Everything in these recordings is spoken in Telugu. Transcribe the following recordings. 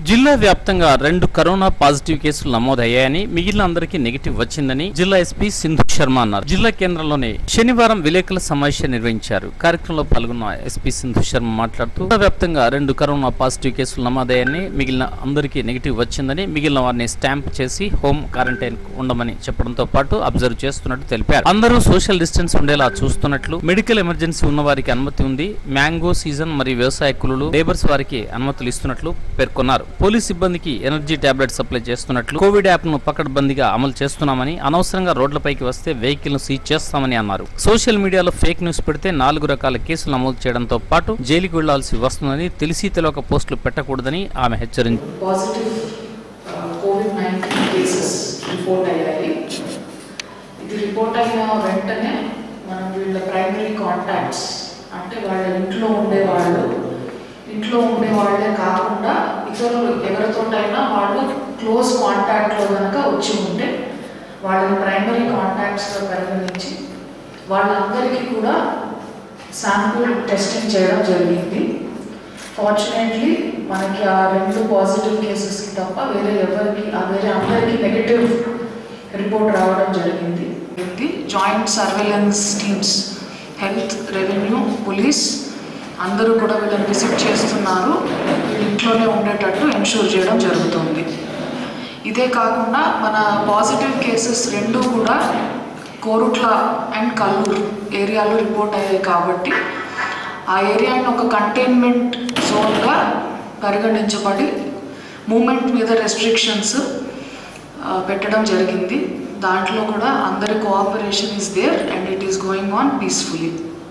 జిల్లా వ్యాప్తంగా రెండు కరోనా పాజిటివ్ కేసులు నమోదయ్యాయని మిగిలిన అందరికీ నెగిటివ్ వచ్చిందని జిల్లా ఎస్పీ సింధు శర్మ అన్నారు జిల్లా కేంద్రంలోనే శనివారం విలేకరుల సమావేశం నిర్వహించారు కార్యక్రమంలో పాల్గొన్న ఎస్పీ సింధు శర్మ మాట్లాడుతూ జిల్లా వ్యాప్తంగా రెండు కరోనా పాజిటివ్ కేసులు నమోదయ్యాయని మిగిలిన అందరికీ నెగిటివ్ వచ్చిందని మిగిలిన వారిని స్టాంప్ చేసి హోమ్ క్వారంటైన్ ఉండమని చెప్పడంతో పాటు అబ్జర్వ్ చేస్తున్నట్టు తెలిపారు అందరూ సోషల్ డిస్టెన్స్ ఉండేలా చూస్తున్నట్లు మెడికల్ ఎమర్జెన్సీ ఉన్న వారికి అనుమతి ఉంది మ్యాంగో సీజన్ మరియు వ్యవసాయ కూలీలు లేబర్స్ వారికి అనుమతులు ఇస్తున్నట్లు పేర్కొన్నారు పోలీస్ సిబ్బందికి ఎనర్జీ టాబ్లెట్ సప్లై చేస్తున్నట్లు కోవిడ్ యాప్ ను పకడ్బందీగా అమలు చేస్తున్నామని అనవసరంగా రోడ్లపైకి వస్తే వెహికల్ ను సీజ్ చేస్తామని అన్నారు సోషల్ మీడియాలో ఫేక్ న్యూస్ పెడితే నాలుగు రకాల కేసులు నమోదు చేయడంతో పాటు జైలుకు వెళ్లాల్సి వస్తుందని తెలిసి తెలియక పోస్టులు పెట్టకూడదని ఆమె హెచ్చరించారు positive covid nineteen cases report అయ్యాయి ఇది రిపోర్ట్ అయిన వెంటనే మనం వీళ్ళ ప్రైమరీ కాంటాక్ట్స్ అంటే వాళ్ళ ఇంట్లో ఉండేవాళ్ళు ఇంట్లో ఉండే వాళ్ళే కాకుండా ఇతరులు ఎవరితోటైనా వాళ్ళు క్లోజ్ కాంటాక్ట్లో కనుక వచ్చి ఉంటే వాళ్ళని ప్రైమరీ కాంటాక్ట్స్గా పరిగణించి వాళ్ళందరికీ కూడా శాంపుల్ టెస్టింగ్ చేయడం జరిగింది ఫార్చునేట్లీ మనకి ఆ రెండు పాజిటివ్ కేసెస్కి తప్ప వేరే ఎవరికి ఆ వేరే అందరికీ నెగటివ్ రిపోర్ట్ రావడం జరిగింది ఇది joint surveillance teams health revenue police అందరూ కూడా వీళ్ళని విజిట్ చేస్తున్నారు వీళ్ళు ఇంట్లోనే ఉండేటట్టు ఎన్షూర్ చేయడం జరుగుతుంది ఇదే కాకుండా మన పాజిటివ్ కేసెస్ రెండు కూడా కోరుట్ల అండ్ కల్లూరు ఏరియాలో రిపోర్ట్ అయ్యాయి కాబట్టి ఆ ఏరియాని ఒక కంటైన్మెంట్ జోన్గా పరిగణించబడి మూమెంట్ మీద రెస్ట్రిక్షన్స్ పెట్టడం జరిగింది దాంట్లో కూడా అందరి cooperation is there and it is going on peacefully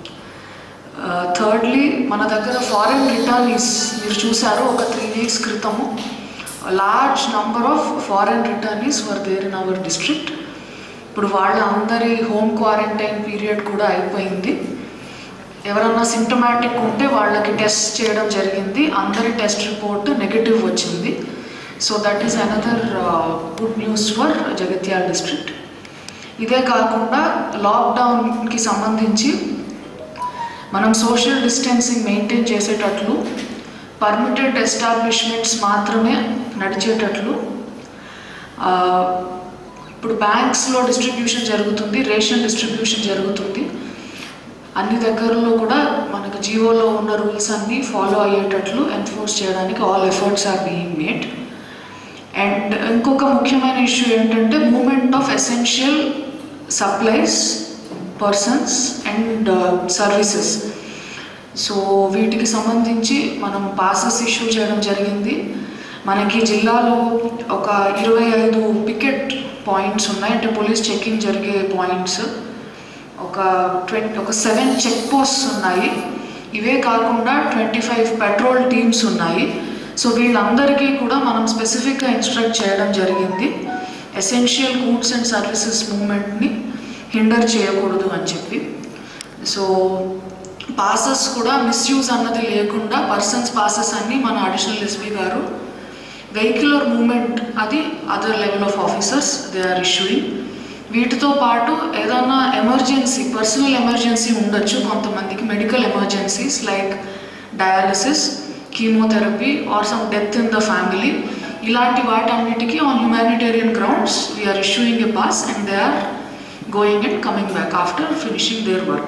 thirdly మన దగ్గర ఫారెన్ రిటర్నీస్ మీరు చూసారు ఒక త్రీ వీక్స్ క్రితము large number of foreign returnees were there in our district ఇప్పుడు వాళ్ళ అందరి హోమ్ క్వారంటైన్ పీరియడ్ కూడా అయిపోయింది ఎవరన్నా సిమ్టమాటిక్ ఉంటే వాళ్ళకి టెస్ట్ చేయడం జరిగింది అందరి టెస్ట్ రిపోర్ట్ నెగిటివ్ వచ్చింది so that is another good news for Jagtial district ఇదే కాకుండా లాక్డౌన్కి సంబంధించి మనం సోషల్ డిస్టెన్సింగ్ మెయింటైన్ చేసేటట్లు పర్మిటెడ్ ఎస్టాబ్లిష్మెంట్స్ మాత్రమే నడిచేటట్లు ఇప్పుడు బ్యాంక్స్లో డిస్ట్రిబ్యూషన్ జరుగుతుంది రేషన్ డిస్ట్రిబ్యూషన్ జరుగుతుంది అన్ని దగ్గరలో కూడా మనకు జియోలో ఉన్న రూల్స్ అన్నీ ఫాలో అయ్యేటట్లు ఎన్ఫోర్స్ చేయడానికి all efforts are being made and ఇంకొక ముఖ్యమైన ఇష్యూ ఏంటంటే movement of essential supplies persons and services so వీటికి సంబంధించి మనం పాసెస్ ఇష్యూ చేయడం జరిగింది మనకి జిల్లాలో ఒక ఇరవై ఐదు పికెట్ పాయింట్స్ ఉన్నాయి అంటే పోలీస్ చెకింగ్ జరిగే పాయింట్స్ ఒక ట్వంటీ ఒక సెవెన్ చెక్ పోస్ట్స్ ఉన్నాయి ఇవే కాకుండా ట్వంటీ ఫైవ్ పెట్రోల్ టీమ్స్ ఉన్నాయి సో వీళ్ళందరికీ కూడా మనం స్పెసిఫిక్గా ఇన్స్ట్రక్ట్ చేయడం జరిగింది ఎసెన్షియల్ గూడ్స్ అండ్ సర్వీసెస్ మూమెంట్ని హిండర్ చేయకూడదు అని చెప్పి సో పాసెస్ కూడా మిస్యూజ్ అన్నది లేకుండా పర్సన్స్ పాసెస్ అన్నీ మన అడిషనల్ ఎస్పీ గారు వెహికులర్ మూమెంట్ అది other level of officers they are issuing వీటితో పాటు ఏదైనా ఎమర్జెన్సీ పర్సనల్ ఎమర్జెన్సీ ఉండొచ్చు కొంతమందికి medical emergencies like dialysis chemotherapy or some death in the family ఇలాంటి వాటన్నిటికీ on humanitarian grounds we are issuing a pass and they are going and coming back after finishing their work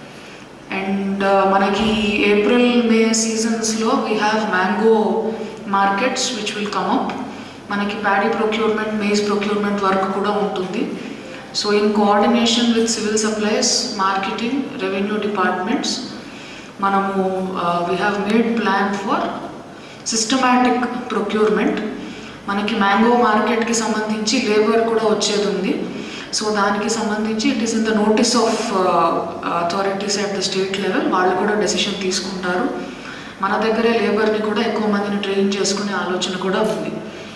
and మనకి ఏప్రిల్ మే సీజన్స్లో we have mango markets which will come up మనకి paddy procurement maize procurement work కూడా ఉంటుంది so in coordination with civil supplies marketing revenue departments మనము we have made plan for systematic procurement మనకి మ్యాంగో మార్కెట్కి సంబంధించి లేబర్ కూడా వచ్చేది ఉంది సో దానికి సంబంధించి it is in the notice of authorities at the state level వాళ్ళు కూడా డెసిషన్ తీసుకుంటారు మన దగ్గరే లేబర్ని కూడా ఎక్కువ మందిని ట్రైన్ చేసుకునే ఆలోచన కూడా ఉంది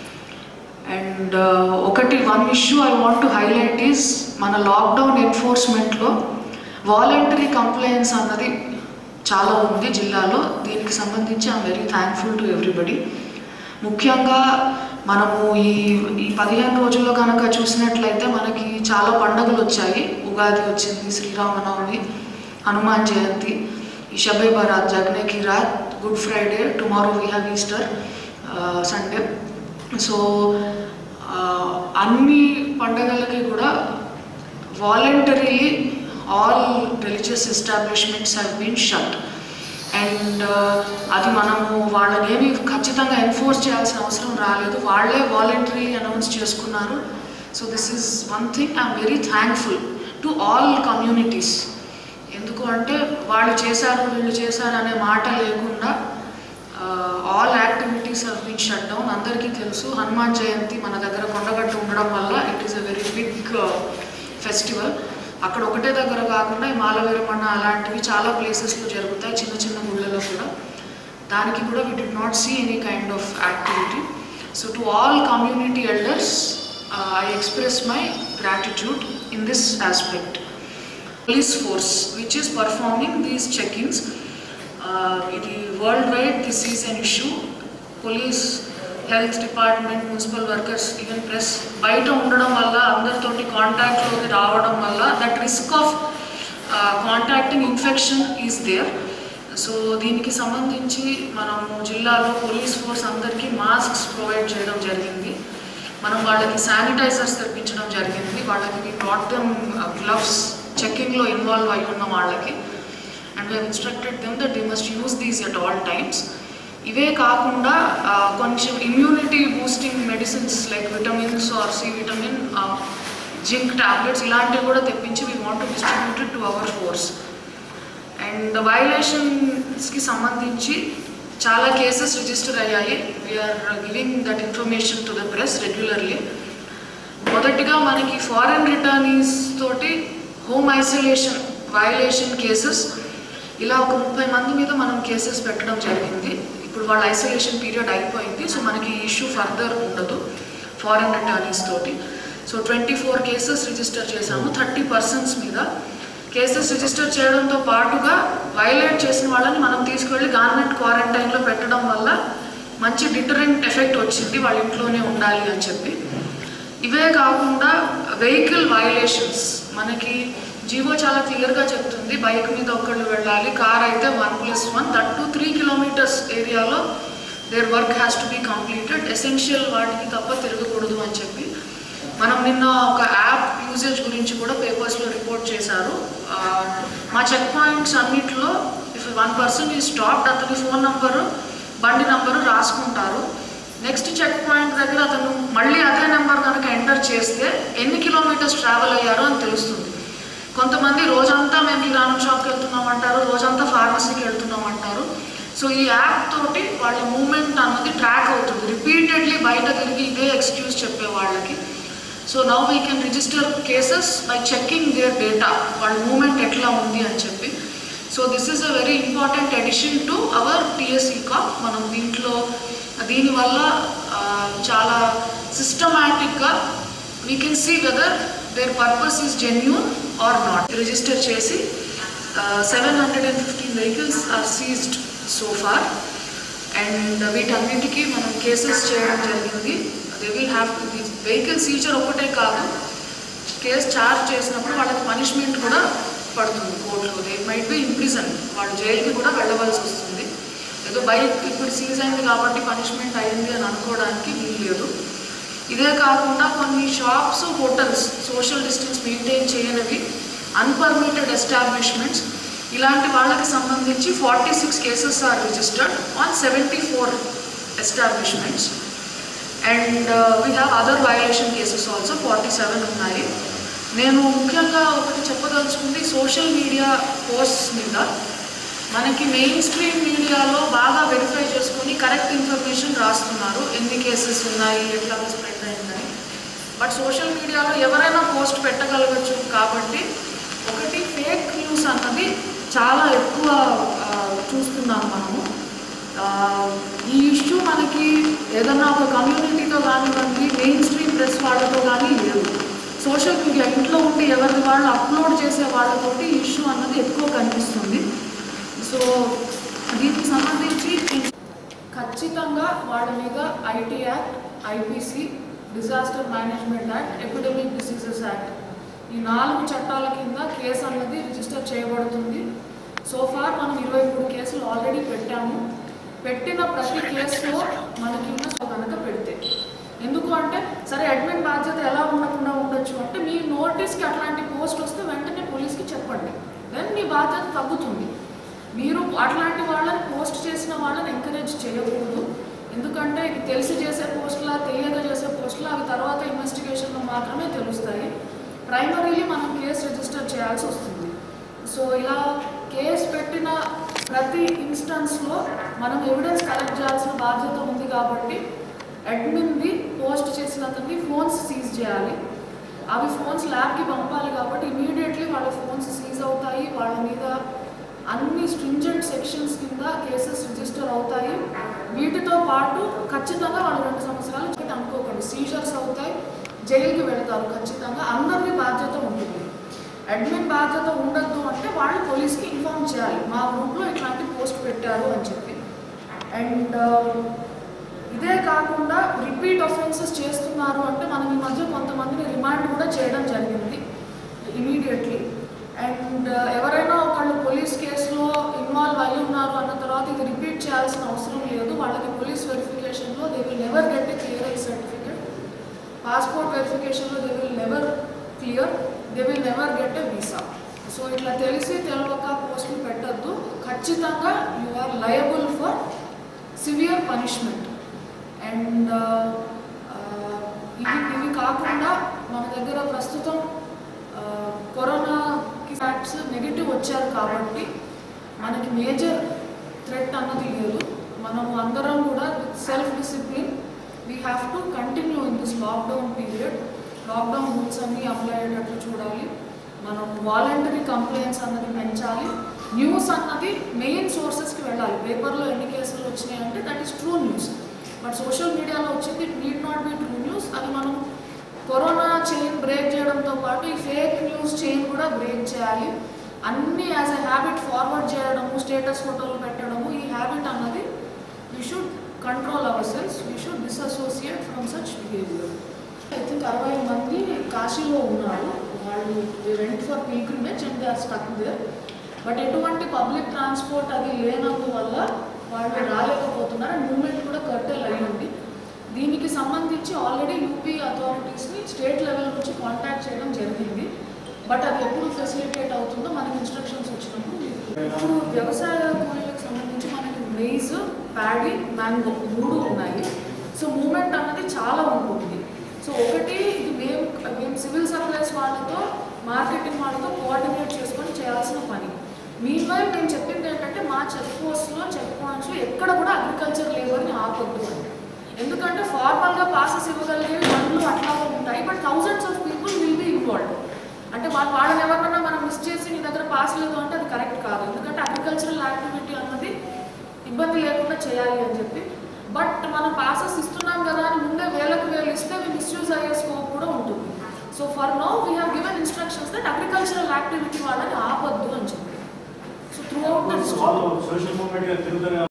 అండ్ ఒకటి one issue I want to highlight is మన లాక్డౌన్ ఎన్ఫోర్స్మెంట్లో వాలంటరీ కంప్లైన్స్ అన్నది చాలా ఉంది జిల్లాలో దీనికి సంబంధించి I'm very thankful to everybody ముఖ్యంగా మనము ఈ ఈ పదిహేను రోజుల్లో కనుక చూసినట్లయితే మనకి చాలా పండుగలు వచ్చాయి ఉగాది వచ్చింది శ్రీరామనవమి హనుమాన్ జయంతి ఈ షబే బరాత్ జగ్నే కి రాత్ Good Friday tomorrow we have Easter Sunday so అన్ని పండగలకి కూడా voluntarily all religious establishments have been shut and అది మనము వాళ్ళనేమి ఖచ్చితంగా ఎన్ఫోర్స్ చేయాల్సిన అవసరం రాలేదు వాళ్ళే వాలంటరీ అనౌన్స్ చేసుకున్నారు so this is one thing I'm very thankful to all communities ఎందుకు అంటే వాళ్ళు చేశారు వీళ్ళు చేశారు అనే మాట లేకుండా all activities have been shut down అందరికీ తెలుసు హనుమాన్ జయంతి మన దగ్గర కొండగట్టు ఉండడం వల్ల it is a very big festival అక్కడ ఒకటే దగ్గర కాకుండా ఈ మాలవీరమన్న అలాంటివి చాలా ప్లేసెస్లో జరుగుతాయి చిన్న చిన్న గుళ్ళలో కూడా దానికి కూడా we did not see any kind of activity so to all community elders I express my gratitude in this aspect police force which is performing these check-ins. Uh, ఇది world wide this is an issue police health department municipal workers even press బయట ఉండడం వల్ల అందరితోటి కాంటాక్ట్లోకి రావడం వల్ల that risk of contacting infection is there so దీనికి సంబంధించి మనము జిల్లాలో పోలీస్ ఫోర్స్ అందరికీ మాస్క్స్ ప్రొవైడ్ చేయడం జరిగింది మనం వాళ్ళకి శానిటైజర్స్ తెప్పించడం జరిగింది వాళ్ళకి బ్రాట్ దెమ్ గ్లవ్స్ చెక్కింగ్లో ఇన్వాల్వ్ అయి ఉన్న వాళ్ళకి and we instructed them that they must use these at all times ఇవే కాకుండా ఆ, కొంచెం immunity boosting medicines like vitamins or C vitamin zinc tablets ఇలాంటివి కూడా తెప్పించి we want distributed to our force and వైలేషన్స్కి సంబంధించి చాలా కేసెస్ రిజిస్టర్ అయ్యాయి we are giving that information to the press regularly మొదటిగా మనకి ఫారెన్ రిటర్నీస్ తోటి హోమ్ ఐసోలేషన్ వైలేషన్ కేసెస్ ఇలా ఒక ముప్పై మంది మీద మనం కేసెస్ పెట్టడం జరిగింది ఇప్పుడు వాళ్ళ ఐసోలేషన్ పీరియడ్ అయిపోయింది సో మనకి ఇష్యూ ఫర్దర్ ఉండదు ఫారెన్ రిటర్నీస్ తోటి so twenty four cases register చేశాము థర్టీ పర్సన్స్ మీద కేసెస్ రిజిస్టర్ చేయడంతో పాటుగా వైలేట్ చేసిన వాళ్ళని మనం తీసుకువెళ్ళి గవర్నమెంట్ క్వారంటైన్లో పెట్టడం వల్ల మంచి డిటరెంట్ ఎఫెక్ట్ వచ్చింది వాళ్ళ ఇంట్లోనే ఉండాలి అని చెప్పి ఇవే కాకుండా వెహికల్ వైలేషన్స్ మనకి జీవో చాలా క్లియర్గా చెప్తుంది బైక్ మీద ఒక్కళ్ళు వెళ్ళాలి కార్ అయితే one plus one that two three kilometres ఏరియాలో their work has to be completed essential వాటికి తప్ప తిరగకూడదు అని చెప్పి మనం నిన్న ఒక యాప్ యూసేజ్ గురించి కూడా పేపర్స్లో రిపోర్ట్ చేశారు ఆ, మా చెక్ పాయింట్స్ అన్నిటిలో ఇఫ్ వన్ పర్సన్ ఈ స్టాప్ అతని ఫోన్ నంబరు బండి నంబరు రాసుకుంటారు నెక్స్ట్ చెక్ పాయింట్ దగ్గర అతను మళ్ళీ అదే నెంబర్ కనుక ఎంటర్ చేస్తే ఎన్ని కిలోమీటర్స్ ట్రావెల్ అయ్యారో అని తెలుస్తుంది కొంతమంది రోజంతా మేము కిరాణం షాప్కి వెళ్తున్నాం అంటారు రోజంతా ఫార్మసీకి వెళ్తున్నాం అంటారు సో ఈ యాప్ తోటి వాళ్ళ మూమెంట్ అన్నది ట్రాక్ అవుతుంది రిపీటెడ్లీ బయట తిరిగి ఇదే ఎక్స్క్యూజ్ చెప్పే వాళ్ళకి so now we can register cases by checking their data వాళ్ళ మూమెంట్ ఎట్లా ఉంది అని చెప్పి so this is a very important addition to our TSE cop మనం దీంట్లో దీనివల్ల ఆ, చాలా సిస్టమాటిక్గా we can see whether their purpose is genuine or not register చేసి seven hundred and fifteen vehicles are seized so far and వీటన్నిటికీ మనం కేసెస్ చేయడం జరిగింది they will have to the vehicle Caesar ఒకటే కాదు కేసు చార్జ్ చేసినప్పుడు వాళ్ళకి పనిష్మెంట్ కూడా పడుతుంది కోర్టులో దే మైట్ బి ఇంప్రిజన్ వాళ్ళు జైలుకి కూడా వెళ్ళవలసి వస్తుంది ఏదో బైక్ ఇప్పుడు సీజ్ అయింది కాబట్టి పనిష్మెంట్ అయింది అని అనుకోవడానికి వీలు లేదు ఇదే కాకుండా కొన్ని shops hotels social distance maintain చేయనివి అన్పర్మిటెడ్ ఎస్టాబ్లిష్మెంట్స్ ఇలాంటి వాళ్ళకి సంబంధించి forty six cases are registered on seventy four establishments and we have other violation cases also forty seven ఉన్నాయి నేను ముఖ్యంగా ఒకటి చెప్పదలుచుకుంది సోషల్ మీడియా పోస్ట్స్ మీద మనకి మెయిన్ స్ట్రీమ్ మీడియాలో బాగా వెరిఫై చేసుకుని కరెక్ట్ ఇన్ఫర్మేషన్ రాస్తున్నారు ఎన్ని కేసెస్ ఉన్నాయి ఎట్లా స్ప్రెడ్ అయిందని బట్ సోషల్ మీడియాలో ఎవరైనా పోస్ట్ పెట్టగలగచ్చు కాబట్టి ఒకటి ఫేక్ న్యూస్ అన్నది చాలా ఎక్కువ ఆ, చూస్తున్నాం మనము ఆ, ఈ ఇష్యూ మనకి ఏదన్నా ఒక కమ్యూనిటీతో కానివ్వండి మెయిన్ స్ట్రీమ్ ప్రెస్ వాళ్ళతో కానీ లేదు సోషల్ మీడియా ఇంట్లో ఉండి ఎవరిది వాళ్ళు అప్లోడ్ చేసే వాళ్ళతోటి ఈ ఇష్యూ అన్నది ఎక్కువ కనిపిస్తుంది సో దీనికి సంబంధించి ఖచ్చితంగా వాళ్ళ మీద IT act IPC disaster management act epidemic diseases act ఈ నాలుగు చట్టాల కింద కేసు అన్నది రిజిస్టర్ చేయబడుతుంది సో ఫార్ మనం ఇరవై మూడు కేసులు ఆల్రెడీ పెట్టాము పెట్టిన ప్రతి కేసులో మనకి ఉన్న కనుక పెడితే ఎందుకు అంటే సరే అడ్మిన్ బాధ్యత ఎలా ఉండకుండా ఉండొచ్చు అంటే మీ నోటీస్కి అట్లాంటి పోస్ట్ వస్తే వెంటనే పోలీస్కి చెప్పండి దెన్ మీ బాధ్యత తగ్గుతుంది మీరు అట్లాంటి వాళ్ళని పోస్ట్ చేసిన వాళ్ళని ఎంకరేజ్ చేయకూడదు ఎందుకంటే ఇది తెలిసి చేసే పోస్టులా తెలియక చేసే పోస్టులా అవి తర్వాత ఇన్వెస్టిగేషన్లో మాత్రమే తెలుస్తాయి ప్రైమరీలీ మనం కేసు రిజిస్టర్ చేయాల్సి వస్తుంది సో ఇలా కేసు పెట్టిన ప్రతి ఇన్స్టెన్స్లో మనం ఎవిడెన్స్ కలెక్ట్ చేయాల్సిన బాధ్యత ఉంది కాబట్టి అడ్మిన్ది పోస్ట్ చేసిన అతన్ని ఫోన్స్ సీజ్ చేయాలి అవి ఫోన్స్ ల్యాబ్కి పంపాలి కాబట్టి ఇమీడియట్లీ వాళ్ళ ఫోన్స్ సీజ్ అవుతాయి వాళ్ళ మీద అన్ని స్ట్రింజెంట్ సెక్షన్స్ కింద కేసెస్ రిజిస్టర్ అవుతాయి వీటితో పాటు ఖచ్చితంగా వాళ్ళు రెండు సంవత్సరాలు చెప్పి అనుకోకండి సీజర్స్ అవుతాయి జైలుకి వెళ్తారు ఖచ్చితంగా అందరికీ బాధ్యత ఉంటుంది అడ్మిన్ బాధ్యత ఉండద్దు అంటే వాళ్ళు పోలీస్కి ఇన్ఫార్మ్ చేయాలి మా గ్రూప్లో ఇట్లాంటి పోస్ట్ పెట్టారు అని చెప్పి అండ్ ఇదే కాకుండా రిపీట్ ఆఫెన్సెస్ చేస్తున్నారు అంటే మనం ఈ మధ్య కొంతమందిని రిమాండ్ కూడా చేయడం జరిగింది ఇమీడియట్లీ అండ్ ఎవరైనా ఒకళ్ళు పోలీస్ కేసులో ఇన్వాల్వ్ అయి ఉన్నారు అన్న తర్వాత ఇది రిపీట్ చేయాల్సిన అవసరం లేదు వాళ్ళకి పోలీస్ వెరిఫికేషన్లో they will never get a clearance certificate passport వెరిఫికేషన్లో they will never clear they will never get a visa so ఇట్లా తెలిసి తెలియక పోస్టులు పెట్టద్దు ఖచ్చితంగా you are liable for severe punishment and ఇవి ఇవి కాకుండా మన దగ్గర ప్రస్తుతం కరోనాకి ఫ్యాక్ట్స్ నెగిటివ్ వచ్చారు కాబట్టి మనకి మేజర్ థ్రెట్ అన్నది లేదు మనము అందరం కూడా with self discipline we have to continue in this lockdown period lockdown rules అన్నీ అప్లై అయ్యేటట్లు చూడాలి మనం వాలంటరీ కంప్లైంట్స్ అన్నది పెంచాలి న్యూస్ అన్నది మెయిన్ సోర్సెస్కి వెళ్ళాలి పేపర్లో ఎన్ని కేసులు వచ్చినాయి అంటే that is true news but social మీడియాలో వచ్చింది need not be true news అది మనం కరోనా చైన్ బ్రేక్ చేయడంతో పాటు ఈ ఫేక్ న్యూస్ చైన్ కూడా బ్రేక్ చేయాలి అన్నీ యాజ్ ఎ హ్యాబిట్ ఫార్వర్డ్ చేయడము స్టేటస్ ఫోటోలు పెట్టడము ఈ హ్యాబిట్ అన్నది we should control our selves we should dissociate from such behaviour I think అరవై మంది కాశీలో ఉన్నారు వాళ్ళు went for pilgrimage and they are stuck there but ఎటువంటి పబ్లిక్ ట్రాన్స్పోర్ట్ అది లేనందువల్ల వాళ్ళు రాలేకపోతున్నారు అండ్ మూమెంట్ కూడా కర్టెల్ అయ్యింది దీనికి సంబంధించి ఆల్రెడీ యూపీ అథారిటీస్ని స్టేట్ లెవెల్ నుంచి కాంటాక్ట్ చేయడం జరిగింది బట్ అది ఎప్పుడు ఫెసిలిటేట్ అవుతుందో మనకి ఇన్స్ట్రక్షన్స్ వచ్చినప్పుడు ఇప్పుడు వ్యవసాయ కూలీలకు సంబంధించి మనకి మెయిజ్ ప్యాడీ మ్యాంగో మూడు ఉన్నాయి సో మూమెంట్ అన్నది చాలా ఉంటుంది సో ఒకటి ఇది మేము మేము సివిల్ సప్లైస్ వాళ్ళతో మార్కెటింగ్ వాళ్ళతో కోఆర్డినేట్ చేసుకొని చేయాల్సిన పని మీన్వైల్ మేము చెప్పింది ఏంటంటే మా చెక్ పోస్ట్లో చెక్ పాయింట్స్లో ఎక్కడ కూడా అగ్రికల్చర్ లేబర్ని ఆపొద్దు అని ఎందుకంటే ఫార్మల్గా పాసెస్ ఇవ్వగలిగే బండ్లు అట్లా ఉంటాయి but thousands of people will be involve అంటే వాళ్ళు వాళ్ళని ఎవరినన్నా మనం మిస్ చేసి నీ దగ్గర పాస్ లేదు అంటే అది కరెక్ట్ కాదు ఎందుకంటే అగ్రికల్చరల్ యాక్టివిటీ అన్నది ఇబ్బంది లేకుండా చేయాలి అని చెప్పి బట్ మనం పాసెస్ ఇస్తున్నాం కదా అని ముందే వేలకు వేలు ఇస్తే అవి మిస్యూజ్ అయ్యే స్కోప్ కూడా ఉంటుంది so for no we have given instructions that agricultural activity వాళ్ళని ఆపొద్దు అని చెప్పి సో త్రూ అవుట్ ద వాళ్ళు సోషల్ మూవ్మెంట్ గా తిరుగుతూనే